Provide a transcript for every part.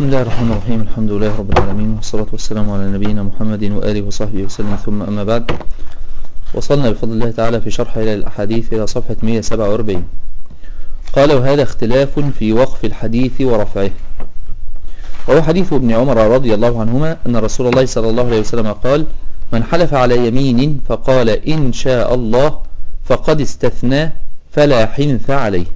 بسم الله الرحمن الرحيم الحمد لله رب العالمين والصلاة والسلام على نبينا محمد وآله وصحبه وسلم ثم أما بعد وصلنا بفضل الله تعالى في شرح إلى الأحاديث إلى صفحة 147 قال وهذا اختلاف في وقف الحديث ورفعه وهو حديث ابن عمر رضي الله عنهما أن رسول الله صلى الله عليه وسلم قال من حلف على يمين فقال إن شاء الله فقد استثنى فلا حنث عليه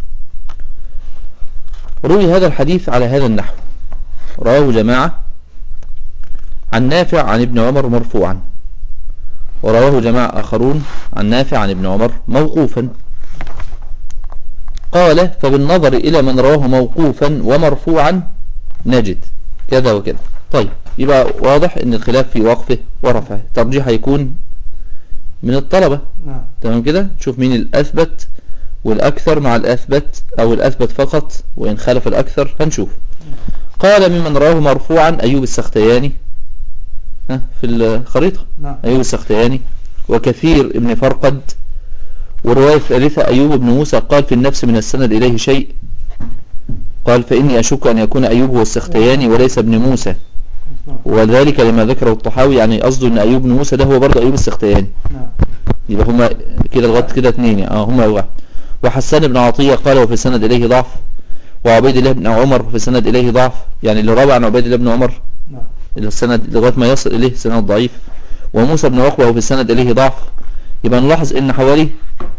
روي هذا الحديث على هذا النحو رواه جماعة عن نافع عن ابن عمر مرفوعا ورواه جماعة آخرون عن نافع عن ابن عمر موقوفا قال فبالنظر إلى من رواه موقوفا ومرفوعا نجد كذا وكذا طيب يبقى واضح ان الخلاف في وقفه ورفعه ترجيح هيكون من الطلبة نعم تمام كده شوف مين الأثبت والأكثر مع الأثبت أو الأثبت فقط وإن خالف الأكثر هنشوف قال ممن رواه مرفوعا أيوب السختياني ها في الخريطة نعم أيوب السختياني وكثير ابن فرقد والرواية الثالثة أيوب بن موسى قال في النفس من السند إليه شيء قال فإني أشك أن يكون أيوب هو السختياني وليس ابن موسى نعم وذلك لما ذكره الطحاوي يعني قصده أن أيوب بن موسى ده هو برضه أيوب السختياني نعم يبقى هما كده لغايه كده اثنين يعني اه هما واحد وحسان بن عطية قال وفي السند إليه ضعف وعبيد الله بن عمر وفي السند إليه ضعف يعني اللي روى عن عبيد الله بن عمر نعم السند لغاية ما يصل إليه سند ضعيف وموسى بن عقبة وفي السند إليه ضعف يبقى نلاحظ إن حوالي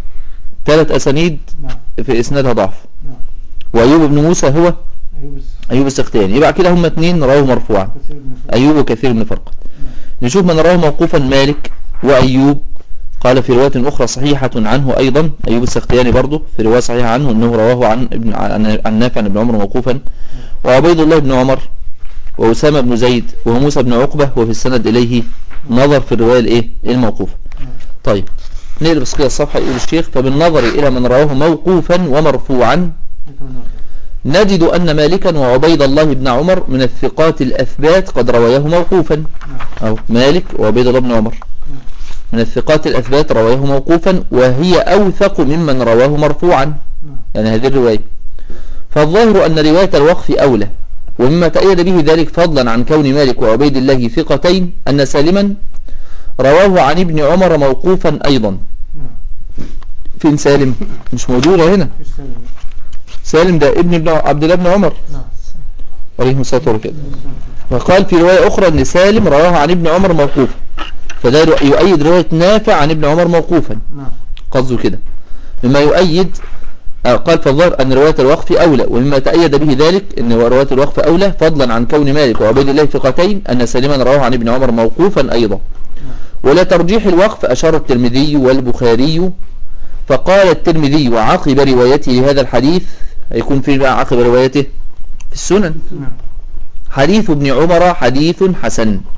ثلاث أسانيد نعم في إسنادها ضعف نعم وأيوب بن موسى هو أيوب الس- أيوب السختياني يبقى كده هما اثنين رواه مرفوعا كثير من الفرق. أيوب وكثير من فرقد نعم. نشوف من رواه موقوفا مالك وأيوب قال في رواية أخرى صحيحة عنه أيضا أيوب السختياني برضه في رواية صحيحة عنه أنه رواه عن ابن عن, عن نافع عن ابن عمر موقوفا وعبيد الله بن عمر وأسامة بن زيد وموسى بن عقبة وفي السند إليه نظر في الرواية الإيه الموقوفة نعم. طيب نقلب بس كده الصفحة يقول الشيخ فبالنظر إلى من رواه موقوفا ومرفوعا يتمنى. نجد أن مالكا وعبيد الله بن عمر من الثقات الأثبات قد رواياه موقوفا نعم أو مالك وعبيد الله بن عمر نعم. من الثقات الأثبات رواه موقوفا وهي أوثق ممن رواه مرفوعا نعم يعني هذه الرواية فالظاهر أن رواية الوقف أولى ومما تأيد به ذلك فضلا عن كون مالك وعبيد الله ثقتين أن سالما رواه عن ابن عمر موقوفا أيضا نعم فين سالم مش موجودة هنا في السنة سالم ده ابن ابن عبد الله بن عمر نعم عليه الصلاة والسلام وقال في رواية أخرى أن سالم رواه عن ابن عمر موقوفا فده يؤيد رواية نافع عن ابن عمر موقوفا نعم قصده كده مما يؤيد آه، قال فالظاهر أن رواية الوقف أولى ومما تأيد به ذلك أن رواية الوقف أولى فضلا عن كون مالك وعبيد الله ثقتين أن سالما رواه عن ابن عمر موقوفا أيضا ولا ترجيح الوقف أشار الترمذي والبخاري فقال الترمذي وعقب روايته لهذا الحديث هيكون فين بقى عقب روايته في السنن نعم حديث ابن عمر حديث حسن نعم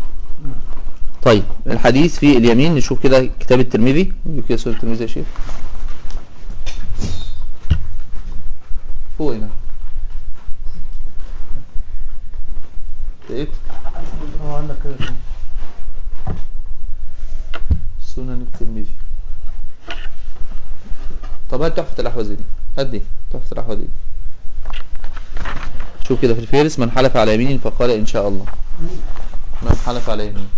طيب الحديث في اليمين نشوف كده كتاب الترمذي نجيب كده سورة الترمذي يا شيخ هو هنا لقيت هو عندك كده سنن الترمذي طب هات تحفة الأحوذي دي هات دي تحفة الأحوذي دي شوف كده في الفهرس من حلف على يمين فقال إن شاء الله من حلف على يمين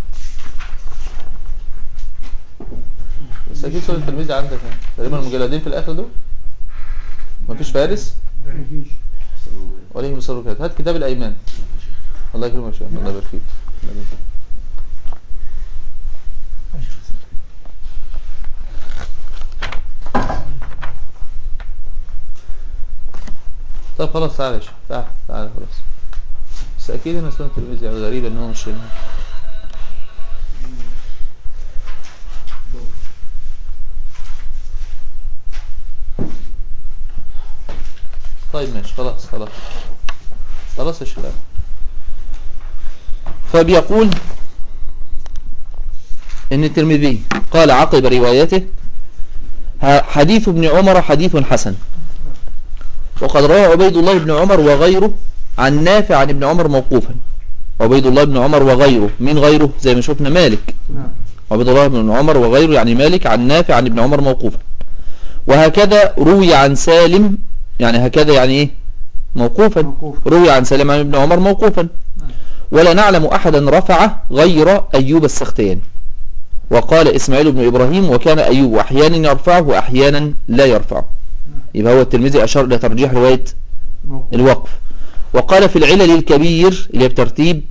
بس أكيد سنن الترمذي عندك يعني. تقريبا المجلدين في الآخر دول مفيش فارس مفيش وعليهم الصلاة والسلام هات كتاب الأيمان الله يكرمك يا شيخ الله يبارك فيك الله يبارك فيك. طب خلاص تعالى يا شيخ تعالى تعالى خلاص بس أكيد إن سنة الترمذي يعني غريبة إن هو مش هنا. طيب ماشي خلاص خلاص خلاص يا شباب فبيقول ان الترمذي قال عقب روايته ه- حديث ابن عمر حديث حسن وقد روى عبيد الله بن عمر وغيره عن نافع عن ابن عمر موقوفا عبيد الله بن عمر وغيره مين غيره زي ما شفنا مالك نعم عبد الله بن عمر وغيره يعني مالك عن نافع عن ابن عمر موقوفا وهكذا روي عن سالم يعني هكذا يعني ايه موقوفا موقوف روي عن سليم عن ابن عمر موقوفا نعم. ولا نعلم أحدا رفع غير أيوب السختياني وقال إسماعيل بن إبراهيم وكان أيوب أحيانا يرفعه وأحيانا لا يرفعه يبقى هو الترمذي أشار إلى ترجيح رواية موقوف الوقف وقال في العلل الكبير اللي هي بترتيب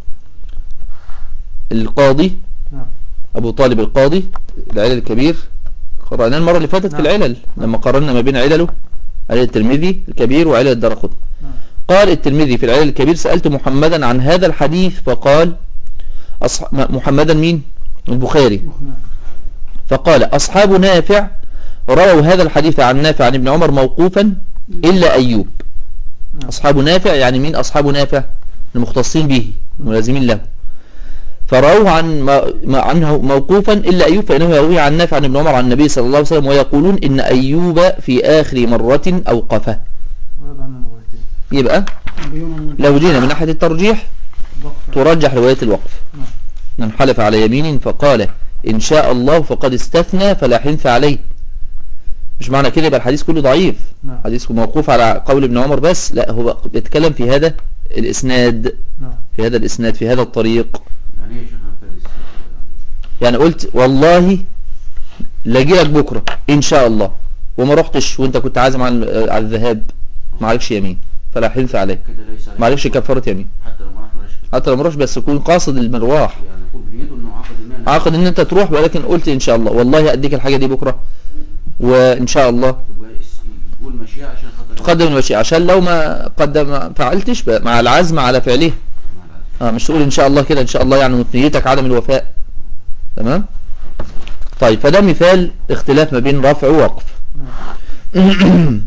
القاضي نعم أبو طالب القاضي العلل الكبير قرأناه المرة اللي فاتت في نعم. العلل لما قارنا ما بين علله علل الترمذي الكبير وعلل الدرقطني نعم قال الترمذي في العلل الكبير سألت محمدا عن هذا الحديث فقال أصح... م- محمدا مين البخاري نعم فقال أصحاب نافع رووا هذا الحديث عن نافع عن ابن عمر موقوفا إلا أيوب نعم. أصحاب نافع يعني مين أصحاب نافع المختصين به الملازمين له فرووا عن ما ما عنه موقوفا إلا أيوب فإنه يروي عن نافع عن ابن عمر عن النبي صلى الله عليه وسلم ويقولون إن أيوب في آخر مرة أوقفه ورد عن الروايتين يبقى بيوم لو جينا من ناحية الترجيح وقف ترجح رواية الوقف نعم من حلف على يمين فقال إن شاء الله فقد استثنى فلا حنث عليه مش معنى كده يبقى الحديث كله ضعيف نعم حديث موقوف على قول ابن عمر بس لا هو بيتكلم في هذا الإسناد نعم في هذا الإسناد في هذا الطريق يعني ايه يا شيخ فارس يعني قلت والله لاجي لك بكرة إن شاء الله وما رحتش وانت كنت عازم على على الذهاب ما عليكش يمين فلا حنث عليه كده ليس عليه ما عليكش كفارة يمين حتى لو ما راح ولا شيء حتى لو ما رحتش بس تكون قاصد المرواح يعني يقول بنيته انه عقد المال عقد ان انت تروح ولكن قلت ان شاء الله والله اديك الحاجة دي بكرة وان شاء الله يبقى اس- يقول مشيئة عشان خاطر تقدم المشيئة عشان لو ما قدم ما فعلتش بقى مع العزم على فعله مع العزم. اه مش تقول ان شاء الله كده ان شاء الله يعني نيتك عدم الوفاء تمام طيب فده مثال اختلاف ما بين رفع ووقف نعم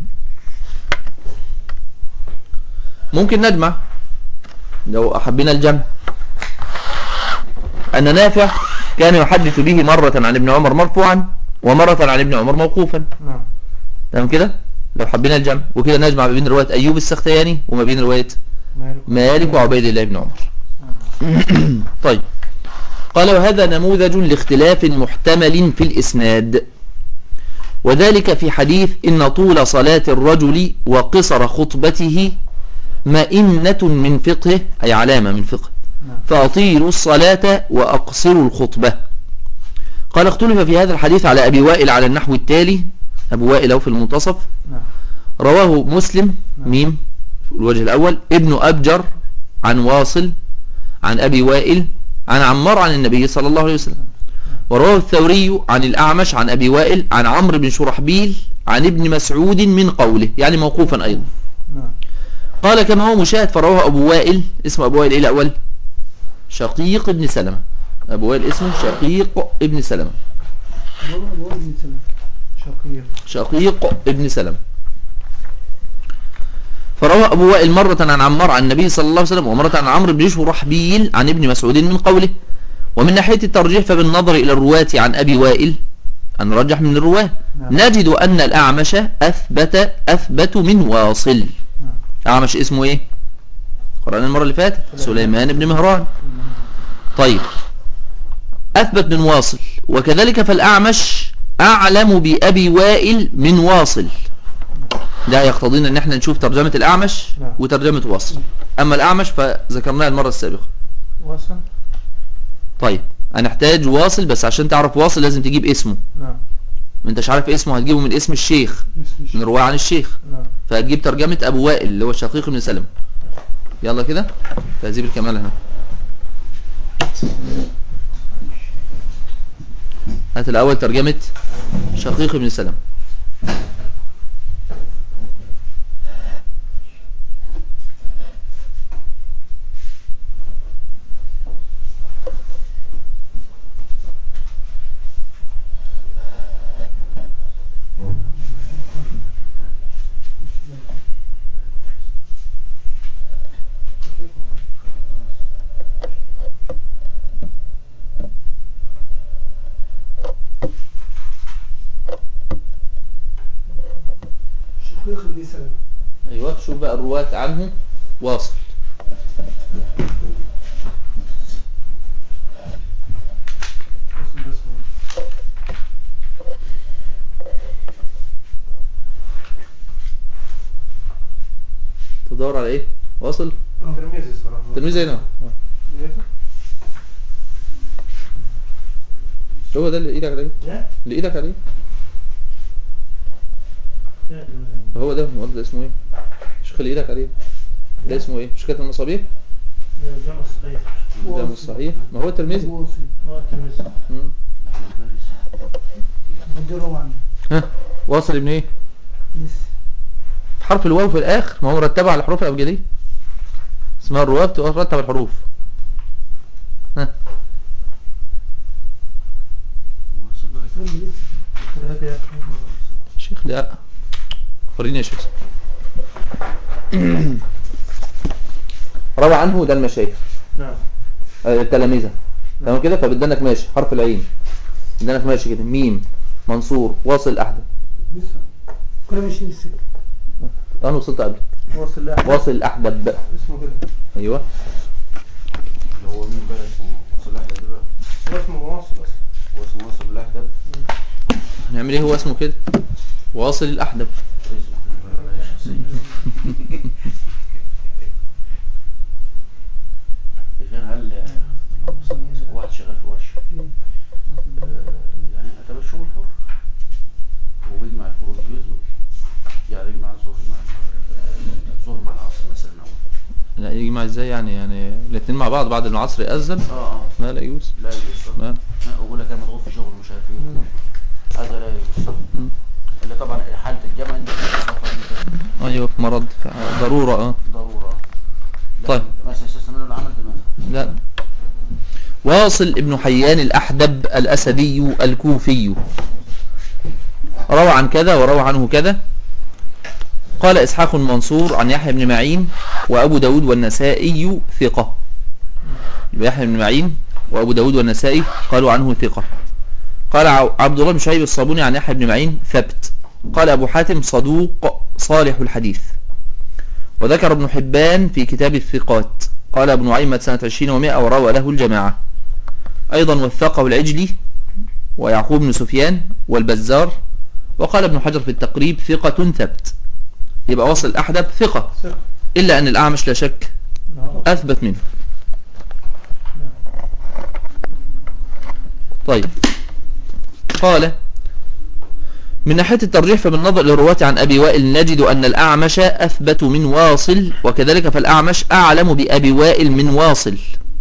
ممكن نجمع لو حبينا الجمع أن نافع كان يحدث به مرة عن ابن عمر مرفوعا ومرة عن ابن عمر موقوفا نعم تمام كده لو حبينا الجمع وكده نجمع ما بين رواية أيوب السختياني وما بين رواية مالك مالك وعبيد الله بن عمر نعم. طيب قال وهذا نموذج لاختلاف محتمل في الإسناد وذلك في حديث إن طول صلاة الرجل وقصر خطبته مئنة من فقهه أي علامة من فقه نعم فأطيلوا الصلاة وأقصروا الخطبة قال اختلف في هذا الحديث على أبي وائل على النحو التالي أبو وائل أو في المنتصف نعم رواه مسلم نعم. ميم في الوجه الأول ابن أبجر عن واصل عن أبي وائل عن عمار عن النبي صلى الله عليه وسلم ورواه الثوري عن الأعمش عن أبي وائل عن عمرو بن شرحبيل عن ابن مسعود من قوله يعني موقوفا أيضا نعم قال كما هو مشاهد فرواه أبو وائل اسمه أبو وائل إيه الأول شقيق ابن سلمة أبو وائل اسمه شقيق ابن سلمة والله والله ابن سلمة شقيق شقيق ابن سلمة فروى أبو وائل مرة عن عمار عن النبي صلى الله عليه وسلم ومرة عن عمرو بن شرحبيل عن ابن مسعود من قوله ومن ناحية الترجيح فبالنظر إلى الرواة عن أبي وائل هنرجح من الرواة نعم. نجد أن الأعمش أثبت أثبت من واصل نعم أعمش اسمه إيه قرأنا المرة اللي فاتت سليمان بن مهران طيب أثبت من واصل وكذلك فالأعمش أعلم بأبي وائل من واصل ده يقتضينا ان احنا نشوف ترجمة الأعمش نعم. وترجمة واصل أما الأعمش فذكرناها المرة السابقة وصل طيب هنحتاج واصل بس عشان تعرف واصل لازم تجيب اسمه نعم ما انتش عارف اسمه هتجيبه من اسم الشيخ اسم من رواية عن الشيخ نعم فهتجيب ترجمة أبو وائل اللي هو شقيق بن سلمة يلا كده تهذيب الكمال هنا هات الأول ترجمة شقيق بن سلمة شقيق ابن سلمة أيوة شوف بقى الرواة عنه واصل اسم بس هو. بتدور على ايه واصل ترميزي صراحة تلميذ هنا هو ده اللي ايدك عليه لا اللي ايدك عليه لا هو ده المؤلف ده اسمه ايه شيخ اللي ايدك عليه ده اسمه ايه مش كاتب المصابيح جمع صحيح ده مش صحيح ما هو الترمذي اه ترميزي مم. الفارس مديره عنه ها واصل ابن ايه لسه حرف الواو في الاخر ما هو مرتبه على الحروف الابجديه اسمها الرواة بترتب الحروف ها وصل لغاية لم لسه هذا يا أخي. شيخ لا فريني يا شيخ روى عنه ده المشايخ نعم آه، التلاميذة تمام كده فبدنك ماشي حرف العين بدنك ماشي كده ميم منصور واصل احدث لسه كنا ماشيين لسه انا وصلت قبل واصل لاحد واصل الاحدب اسمه كده ايوه اللي هو مين بقى اسمه وصل الأحدب ده بقى هو اسمه واصل اصلا هو اسمه وصل الأحدب هنعمل ايه هو اسمه كده واصل الاحدب اسمه كده بقى شخصية. إذن هل اللهم صل على سيدنا- واحد شغال في ورشة آه، يعني أتى بالشغل حر وبيجمع الفروض جزء يعني يجمع الظهر مع المغرب آه، الظهر مع العصر مثلا أو لا يجمع ازاي يعني يعني الاثنين مع بعض بعد العصر يأذن اه اه ما لا يجوز لا يجوز ما اقول لك انا مضغوط في شغل مش عارف ايه هذا لا يجوز مم. اللي طبعا حاله الجمع انت السفر انت ايوه في مرض ضرورة اه ضروره لا، طيب. انت ما استثنى منه العمل بالمثل لا واصل ابن حيان الأحدب الأسدي الكوفي روى عن كذا وروى عنه كذا قال إسحاق منصور عن يحيى بن معين وأبو داود والنسائي ثقة يبقى يحيى بن معين وأبو داود والنسائي قالوا عنه ثقة قال ع- عبد الله بن شعيب الصابوني عن يحيى بن معين ثبت قال أبو حاتم صدوق صالح الحديث وذكر ابن حبان في كتاب الثقات قال ابن نعيم سنة 20 و100 وروى له الجماعة أيضا وثقه العجلي ويعقوب بن سفيان والبزار وقال ابن حجر في التقريب ثقة ثبت يبقى وصل الأحدب ثقة ثقة إلا أن الأعمش لا شك نعم أثبت منه طيب قال من ناحية الترجيح فبالنظر للرواة عن أبي وائل نجد أن الأعمش أثبت من واصل وكذلك فالأعمش أعلم بأبي وائل من واصل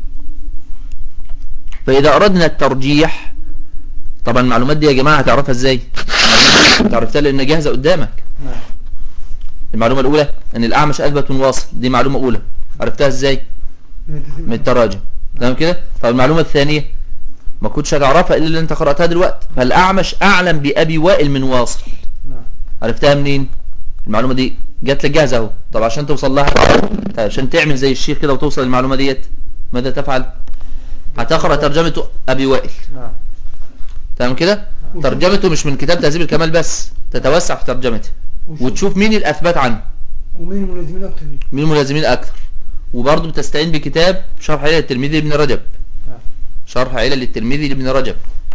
فإذا أردنا الترجيح طبعا المعلومات دي يا جماعة هتعرفها ازاي تعرفتها لأن جاهزة قدامك نعم المعلومة الأولى أن الأعمش أثبت من واصل دي معلومة أولى عرفتها ازاي من التراجم تمام كده طب المعلومة الثانية ما كنتش هتعرفها إلا اللي أنت قرأتها دلوقتي فالأعمش أعلم بأبي وائل من واصل نعم عرفتها منين المعلومة دي جات لك جاهزة اهو طب عشان توصل لها طيب عشان تعمل زي الشيخ كده وتوصل للمعلومة ديت ماذا تفعل هتقرأ ترجمة أبي وائل نعم تمام كده ترجمته مش من كتاب تهذيب الكمال بس تتوسع في ترجمته وشوف- وتشوف مين الأثبات عنه ومين الملازمين اكتر ليه مين الملازمين أكثر وبرضه بتستعين بكتاب شرح علل الترمذي لابن رجب نعم شرح علل الترمذي لابن رجب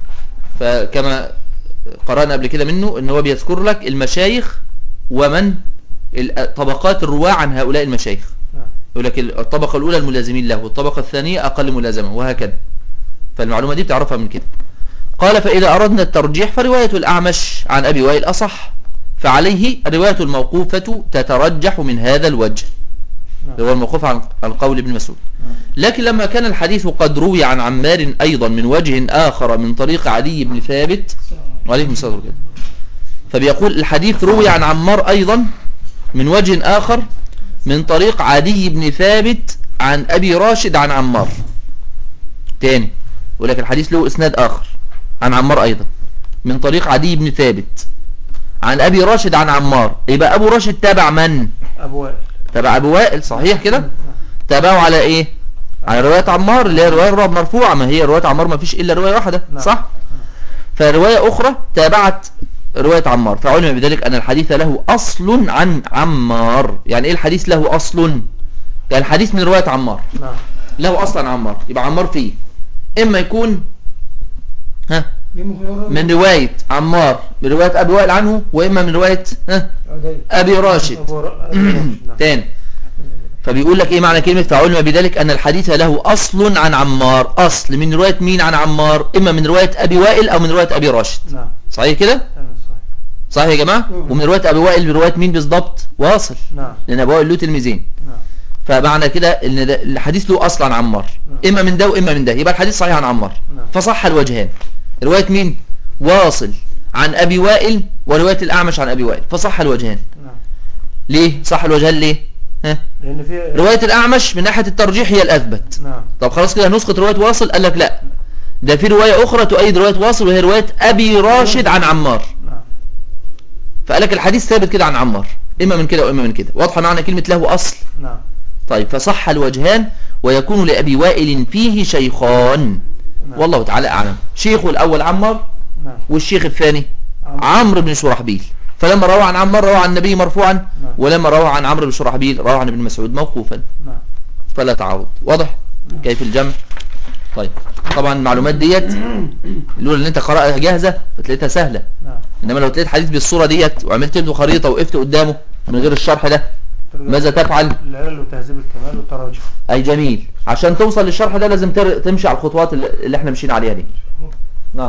فكما قرأنا قبل كده منه ان هو بيذكر لك المشايخ ومن ال- طبقات الرواة عن هؤلاء المشايخ نعم يقول لك الطبقة الأولى الملازمين له والطبقة الثانية أقل ملازمة وهكذا فالمعلومة دي بتعرفها من كده قال فإذا أردنا الترجيح فرواية الأعمش عن أبي وائل أصح فعليه الرواية الموقوفة تترجح من هذا الوجه اللي هو الموقوف عن عن قول ابن مسعود لكن لما كان الحديث قد روي عن عمار أيضا من وجه آخر من طريق علي بن ثابت وعليكم السلام ورحمة الله. فبيقول الحديث روي عن عمار أيضا من وجه آخر من طريق عدي بن ثابت عن أبي راشد عن عمار تاني يقول لك الحديث له إسناد آخر عن عمار أيضا من طريق عدي بن ثابت عن أبي راشد عن عمار يبقى أبو راشد تابع من؟ ابو وائل تابع أبو وائل صحيح كده؟ تابعه على إيه؟ على رواية عمار اللي هي رواية الرب مرفوعة ما هي رواية عمار ما فيش إلا رواية واحدة نعم. صح؟ فرواية أخرى تابعت رواية عمار فعلم بذلك أن الحديث له أصل عن عمار يعني إيه الحديث له أصل؟ يعني الحديث من رواية عمار نعم له أصل عن عمار يبقى عمار فيه إما يكون ها مين مخيرة؟ من رواية عمار من رواية أبي وائل عنه وإما من رواية ها عدي أبي راشد ابو را- أبو راشد، نعم تاني فبيقول لك ايه معنى كلمة فعلم بذلك ان الحديث له اصل عن عمار اصل من رواية مين عن عمار اما من رواية ابي وائل او من رواية ابي راشد نعم صحيح كده تمام صحيح صحيح يا جماعة مم. ومن رواية ابي وائل برواية مين بالضبط واصل نعم لان ابي وائل له تلميذين نعم فمعنى كده ان ده الحديث له اصل عن عمار نعم. اما من ده واما من ده يبقى الحديث صحيح عن عمار نعم. فصح الوجهان رواية مين واصل عن ابي وائل ورواية الاعمش عن ابي وائل فصح الوجهان نعم ليه صح الوجهان ليه ها لأن في رواية الأعمش من ناحية الترجيح هي الأثبت نعم طب خلاص كده نسخة رواية واصل قال لك لا ده في رواية أخرى تؤيد رواية واصل وهي رواية أبي راشد عن عمار نعم فقال لك الحديث ثابت كده عن عمار إما من كده وإما من كده واضحة معنى كلمة له أصل نعم طيب فصح الوجهان ويكون لأبي وائل فيه شيخان نعم. والله تعالى أعلم شيخه الأول عمار نعم والشيخ الثاني عمرو. عمرو بن شرحبيل فلما روى عن عمار روى عن النبي مرفوعا ولما روى عن عمرو بن شرحبيل روى عن ابن مسعود موقوفا نعم فلا تعارض واضح كيف الجمع طيب طبعا المعلومات ديت لولا ان انت قرأها جاهزة فتلاقيتها سهلة نعم انما لو تلاقيت حديث بالصورة ديت وعملت له خريطة وقفت قدامه من غير الشرح ده ماذا تفعل العلل وتهذيب الكمال والتراجع اي جميل عشان توصل للشرح ده لازم تر- تمشي على الخطوات اللي اللي احنا مشينا عليها دي نعم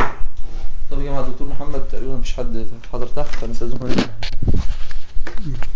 طب يا جماعه دكتور محمد تقريبا مفيش حد حضر تحت فنستاذنكم